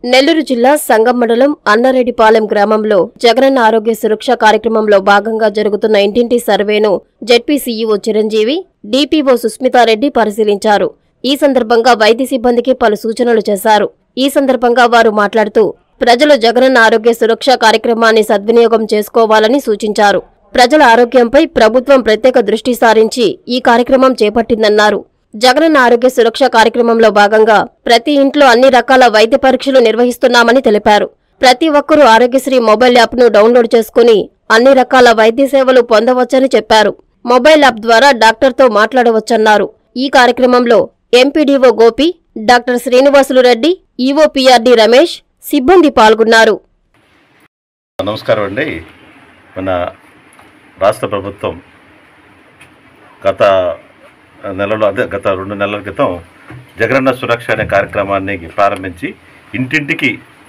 నెల్లూరు జిల్లా సంగం మండలం అన్నారెడ్డిపాలెం గ్రామంలో జగనన్న ఆరోగ్య సురక్ష కార్యక్రమంలో భాగంగా జరుగుతున్న ఇంటింటి సర్వేను ZP CEO Chiranjeevi DPO Susmithareddy పరిశీలించారు ఈ సందర్భంగా వైద్య సిబ్బందికి పలు సూచనలు చేశారు ఈ సందర్భంగా వారు మాట్లాడుతూ ప్రజలు జగనన్న ఆరోగ్య సురక్ష కార్యక్రమాన్ని సద్వినియోగం చేసుకోవాలని సూచించారు ప్రజల ఆరోగ్యంపై ప్రభుత్వం ప్రత్యేక దృష్టి సారించి ఈ కార్యక్రమం చేపట్టిందన్నారు జగనన్న ఆరోగ్య సురక్ష కార్యక్రమంలో భాగంగా ప్రతి ఇంట్లో అన్ని రకాల వైద్య పరీక్షలు నిర్వహిస్తున్నామని తెలిపారు ప్రతి ఒక్కరూ ఆరోగ్యశ్రీ మొబైల్ యాప్ను డౌన్లోడ్ చేసుకుని అన్ని రకాల వైద్య సేవలు పొందవచ్చని చెప్పారు మొబైల్ యాప్ ద్వారా డాక్టర్తో మాట్లాడవచ్చన్నారు ఈ కార్యక్రమంలో MPDO Gopi doctor Srinivasulu Reddy EOPRD Ramesh సిబ్బంది పాల్గొన్నారు నమస్కారం అండి మన రాష్ట్ర ప్రభుత్వం గత నెలలో అదే గత రెండు నెలల క్రితం జగనన్న సురక్ష అనే కార్యక్రమాన్ని ప్రారంభించి ఇంటింటికి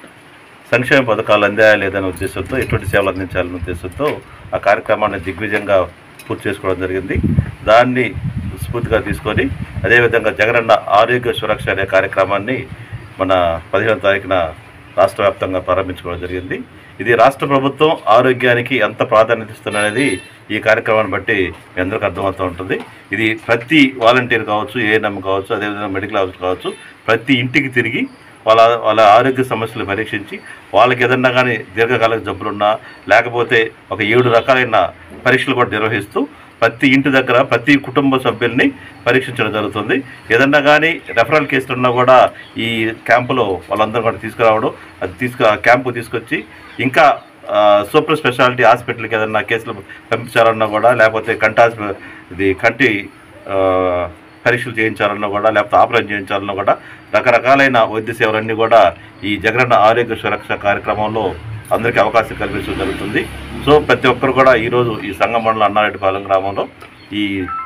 సంక్షేమ పథకాలు అందాయా లేదనే ఉద్దేశంతో ఎటువంటి సేవలు అందించాలనే ఉద్దేశంతో ఆ కార్యక్రమాన్ని దిగ్విజయంగా పూర్తి చేసుకోవడం జరిగింది దాన్ని స్ఫూర్తిగా తీసుకొని అదేవిధంగా జగనన్న ఆరోగ్య సురక్ష అనే కార్యక్రమాన్ని మన పదిహేను తారీఖున రాష్ట్ర వ్యాప్తంగా ప్రారంభించుకోవడం జరిగింది ఇది రాష్ట్ర ప్రభుత్వం ఆరోగ్యానికి ఎంత ప్రాధాన్యత ఇస్తుందనేది ఈ కార్యక్రమాన్ని బట్టి మీ అందరికీ అర్థమవుతూ ఉంటుంది ఇది ప్రతి వాలంటీర్ కావచ్చు ఏఎన్ఎం కావచ్చు అదేవిధంగా మెడికల్ ఆఫీసర్ కావచ్చు ప్రతి ఇంటికి తిరిగి వాళ్ళ వాళ్ళ ఆరోగ్య సమస్యలు పరీక్షించి వాళ్ళకి ఏదన్నా కానీ దీర్ఘకాలిక జబ్బులున్నా లేకపోతే ఒక ఏడు రకాలైన పరీక్షలు కూడా నిర్వహిస్తూ ప్రతి ఇంటి దగ్గర ప్రతి కుటుంబ సభ్యుల్ని పరీక్షించడం జరుగుతుంది ఏదన్నా కానీ రెఫరల్ కేసులు ఉన్నా కూడా ఈ క్యాంపులో వాళ్ళందరూ కూడా తీసుకురావడం అది తీసుకు ఆ క్యాంపు తీసుకొచ్చి ఇంకా ఆ, సూపర్ స్పెషాలిటీ హాస్పిటల్కి ఏదన్నా కేసులు పంపించాలన్నా కూడా లేకపోతే కంటి హాస్పి- ఇది కంటి ఆ, పరీక్షలు చేయించాలన్నా కూడా లేకపోతే ఆపరేషన్ చేయించాలన్నా కూడా రకరకాలైన వైద్య సేవలన్నీ కూడా ఈ జగనన్న ఆరోగ్య సురక్ష కార్యక్రమంలో అందరికీ అవకాశం కల్పించడం జరుగుతుంది సో ప్రతి ఒక్కరు కూడా ఈరోజు ఈ సంగం మండలం అన్నారెడ్డిపాలెం గ్రామంలో ఈ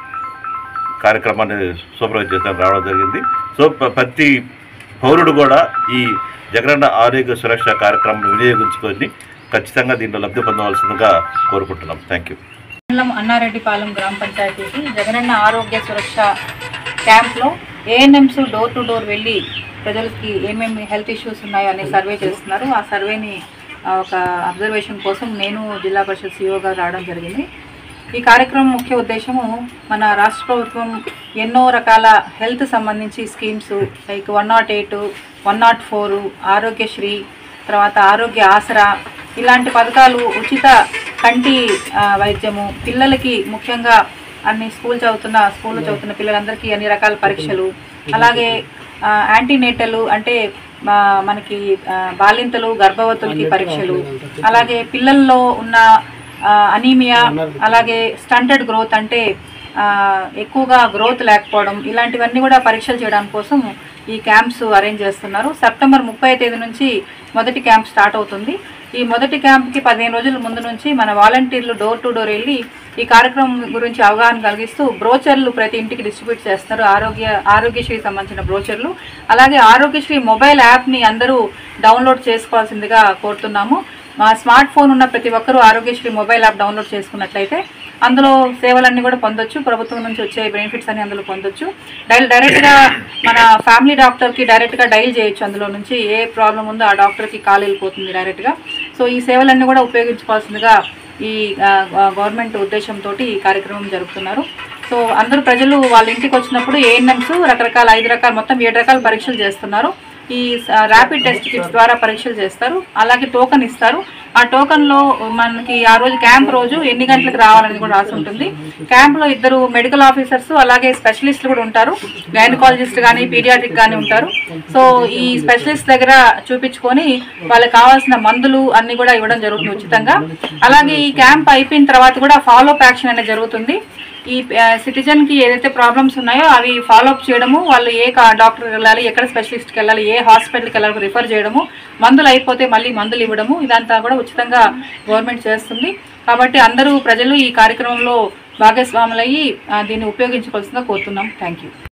కార్యక్రమాన్ని సూపర్వైజ్ చేస్తానికి రావడం జరిగింది సో ప్ర- ప్రతి పౌరుడు కూడా ఈ జగనన్న ఆరోగ్య సురక్ష కార్యక్రమం వినియోగించుకొని ఖచ్చితంగా దీంట్లో లబ్ధి పొందవలసిందిగా కోరుకుంటున్నాం థ్యాంక్ యూ మండలం అన్నారెడ్డిపాలెం గ్రామ పంచాయతీకి జగనన్న ఆరోగ్య సురక్ష క్యాంప్లో ఏఎన్ఎంస్ డోర్ టు డోర్ వెళ్ళి ప్రజలకి ఏమేమి హెల్త్ ఇష్యూస్ ఉన్నాయో అనే సర్వే చేస్తున్నారు ఆ సర్వేని ఆ, ఒక అబ్జర్వేషన్ కోసం నేను జిల్లా పరిషత్ సిఇఓగా రావడం జరిగింది ఈ కార్యక్రమం ముఖ్య ఉద్దేశము మన రాష్ట్ర ప్రభుత్వం ఎన్నో రకాల హెల్త్ సంబంధించి schemes like one not eight one not four Aarogyasri తర్వాత ఆరోగ్య ఆసరా ఇలాంటి పథకాలు ఉచిత కంటి ఆ, వైద్యము పిల్లలకి ముఖ్యంగా అన్ని స్కూల్ చదువుతున్న స్కూల్లో చదువుతున్న పిల్లలందరికీ అన్ని రకాల పరీక్షలు అలాగే యాంటీనేటలు అంటే ఆ, మనకి ఆ, బాలింతలు గర్భవతులకి పరీక్షలు అలాగే పిల్లల్లో ఉన్న ఆ, అనీమియా అలాగే స్టంటెడ్ గ్రోత్ అంటే ఆ, ఎక్కువగా గ్రోత్ లేకపోవడం ఇలాంటివన్నీ కూడా పరీక్షలు చేయడానికి కోసం ఈ క్యాంప్స్ అరేంజ్ చేస్తున్నారు సెప్టెంబర్ ముప్పై తేదీ నుంచి మొదటి క్యాంప్ స్టార్ట్ అవుతుంది ఈ మొదటి క్యాంప్కి పదిహేను రోజుల ముందు నుంచి మన వాలంటీర్లు డోర్ టు డోర్ వెళ్ళి ఈ కార్యక్రమం గురించి అవగాహన కలిగిస్తూ బ్రోచర్లు ప్రతి ఇంటికి డిస్ట్రిబ్యూట్ చేస్తారు ఆరోగ్య ఆరోగ్యశ్రీ సంబంధించిన బ్రోచర్లు అలాగే ఆరోగ్యశ్రీ మొబైల్ యాప్ని అందరూ డౌన్లోడ్ చేసుకోవాల్సిందిగా కోరుతున్నాము మా స్మార్ట్ ఫోన్ ఉన్న ప్రతి ఒక్కరూ ఆరోగ్యశ్రీ మొబైల్ యాప్ డౌన్లోడ్ చేసుకున్నట్లయితే అందులో సేవలన్నీ కూడా పొందొచ్చు ప్రభుత్వం నుంచి వచ్చే బెనిఫిట్స్ అన్ని అందులో పొందొచ్చు డైల్ డైరెక్ట్గా మన ఫ్యామిలీ డాక్టర్కి డైరెక్ట్గా డైల్ చేయొచ్చు అందులో నుంచి ఏ ప్రాబ్లం ఉందో ఆ డాక్టర్కి కాల్ వెళ్ళిపోతుంది డైరెక్ట్గా సో ఈ సేవలన్నీ కూడా ఉపయోగించుకోవాల్సిందిగా ఈ ఆ, గవర్నమెంట్ ఉద్దేశంతో ఈ కార్యక్రమం జరుపుతున్నారు సో అందరూ ప్రజలు వాళ్ళ ఇంటికి వచ్చినప్పుడు ఏఎన్ఎంస్ రకరకాల ఐదు రకాల మొత్తం ఏడు రకాల పరీక్షలు చేస్తున్నారు ఈ ర్యాపిడ్ టెస్ట్ కిట్స్ ద్వారా పరీక్షలు చేస్తారు అలాగే టోకన్ ఇస్తారు ఆ టోకన్లో మనకి ఆ రోజు క్యాంప్ రోజు ఎన్ని గంటలకు రావాలని కూడా రాసి ఉంటుంది క్యాంప్లో ఇద్దరు మెడికల్ ఆఫీసర్స్ అలాగే స్పెషలిస్టులు కూడా ఉంటారు గైనకాలజిస్ట్ కానీ పీడియాట్రిక్ కానీ ఉంటారు సో ఈ స్పెషలిస్ట్ దగ్గర చూపించుకొని వాళ్ళకి కావాల్సిన మందులు అన్ని కూడా ఇవ్వడం జరుగుతుంది ఉచితంగా అలాగే ఈ క్యాంప్ అయిపోయిన తర్వాత కూడా ఫాలో అప్ యాక్షన్ అనేది జరుగుతుంది ఈ సిటిజన్ కి ఏదైతే ప్రాబ్లమ్స్ ఉన్నాయో అవి ఫాలో అప్ చేయడము వాళ్ళు ఏ డాక్టర్ వెళ్ళాలి ఎక్కడ స్పెషలిస్ట్కి వెళ్ళాలి ఏ హాస్పిటల్కి వెళ్ళాలి రిఫర్ చేయడము మందులు అయిపోతే మళ్ళీ మందులు ఇవ్వడము ఇదంతా కూడా ఉచితంగా గవర్నమెంట్ చేస్తుంది కాబట్టి అందరూ ప్రజలు ఈ కార్యక్రమంలో భాగస్వాములయ్యి ఆ, దీన్ని ఉపయోగించుకోవాల్సిందిగా కోరుతున్నాం థ్యాంక్ యూ